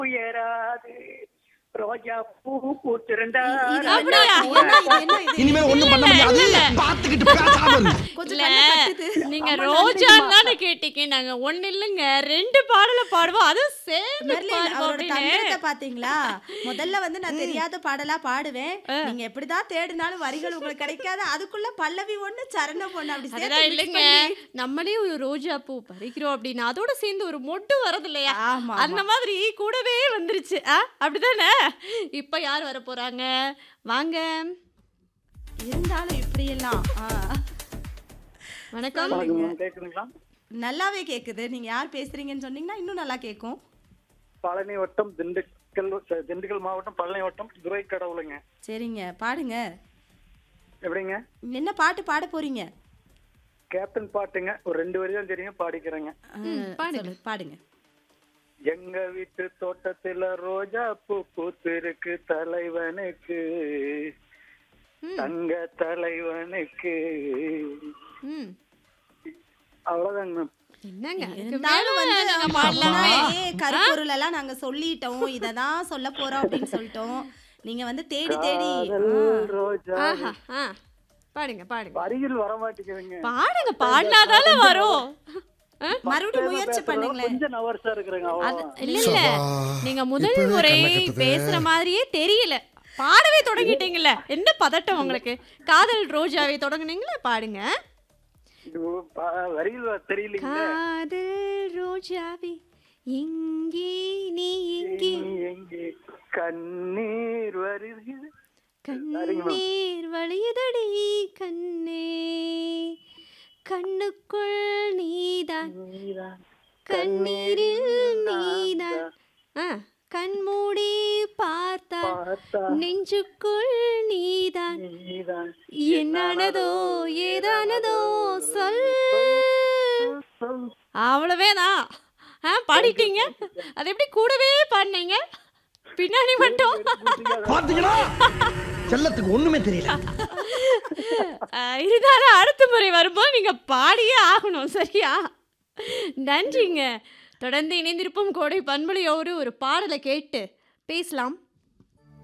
உயராது ரோஜா பூ பூத்திருந்தா இது அப்படியா? என்ன இது என்ன இது இனிமே ஒண்ணும் பண்ண முடியாது பாத்துக்கிட்டு பேசாம இரு. கொஞ்சம் இல்ல, கண்ணு கட்டுது. நீங்க அம்மா, ரோஜா நன்றிம்மா. தானே கேட்டீங்க நாங்க ஒண்ணு இல்லைங்க ரெண்டு பாடல பாடுவோம் அதுவும் சேர்ந்து மெர்லின், பாடுவோம் அவரோட அப்படின்னு தந்திரத்தை பாத்தீங்களா முதல்ல வந்து நான் தெரியாத பாடலா பாடுவேன் நீங்க எப்படிதான் தேடினாலும் வரிகள் உங்களுக்கு கிடைக்காது அதுக்குள்ள பல்லவி ஒண்ணு சரணம் ஒண்ணு அப்படி சேர்த்து அதுதான் mix இல்லைங்க பண்ணி- நம்மளே ஒரு ரோஜா பூ பறிக்கிறோம் அப்படின்னா அதோட சேர்ந்து ஒரு மொட்டு வரது இல்லையா ஆமா அந்த மாதிரி கூடவே வந்துருச்சு ஆ அப்படிதானே இப்ப யார் வர போறாங்க வாங்க இருந்தாலும் இப்படி எல்லாம் ஆ. வணக்கம் வணக்கம், கேக்குதுங்களா நல்லாவே கேக்குது நீங்க யார் பேசுறீங்கன்னு சொன்னீங்கன்னா இன்னும் நல்லா கேக்கும் பழனி வட்டம் திண்டுக்கல் திண்டுக்கல் மாவட்டம் பழனி வட்டம் துரை கடவுளுங்க சரிங்க பாடுங்க எப்படிங்க என்ன பாட்டு பாட போறீங்க கேப்டன் பாட்டுங்க ஒரு ரெண்டு வரி தான் தெரியும் பாடிக்கிறேங்க ஆ, பாடுங்க. சொல்லு, பாடுங்க எங்க வீட்டு தோட்டத்துல ரோஜா பூ பூத்திருக்கு தலைவனுக்கு தங்க தலைவனுக்கு ம் அவ்வளவுதாங்க மேம் என்னங்க இதுக்கு இருந்தாலும் மேல வந்து நாங்க ஆமா, பாடலாமே முன்னாடியே கருப்பொருள் எல்லாம் நாங்க சொல்லிட்டோம் இததான் சொல்ல போறோம் அப்படின்னு சொல்லிட்டோம் நீங்க வந்து தேடி தேடி காதல் ரோஜா ஆஹா ஆ பாடுங்க பாடுங்க வரிகள் வர மாட்டேங்குதுங்க பாடுங்க பாடினாதானே வரும் ஆ? மறுபடியும் முயற்சி பண்ணுங்களேன் கொஞ்சம் நவர்ஸா இருக்கிறேங்க அது அவ்வளவுதான் இல்ல இல்ல சபா. நீங்க முதல் இப்பவே முறை கண்ணை கட்டுது. பேசுற மாதிரியே தெரியல பாடவே தொடங்கிட்டீங்கல்ல என்ன பதட்டம் உங்களுக்கு காதல் ரோஜாவை தொடங்குனீங்களா பாடுங்க இது ப- வரிகள் வ- தெரியலீங்க காதல் ரோஜாவே எங்கே நீ எங்கே எங்கே கண்ணீர் வருகிறது கண்ணீர் வழியுதடி கண்ணே கண்ணுக்குள் நீதான் நீதான் கண்ணீரில் நீதான் ஆ, கண்மூடி பார்த்தா பார்த்தா நெஞ்சுக்குள் நீதான் நீதான் என்னானதோ ஏதானதோ சொல் சொல். அவ்வளவேதான் ஆ பாடிட்டீங்க அது எப்படி கூடவே பாடினீங்க பின்னாடி மட்டும் பாத்தீங்களா செல்லத்துக்கு ஒண்ணுமே தெரியல ஆ, இருந்தாலும் அடுத்த முறை வரும்போது நீங்க பாடியே ஆகணும் சரியா நன்றிங்க தொடர்ந்து இணைந்திருப்போம் கோடை பண்பலையோடு ஒரு பாடலை கேட்டு பேசலாம்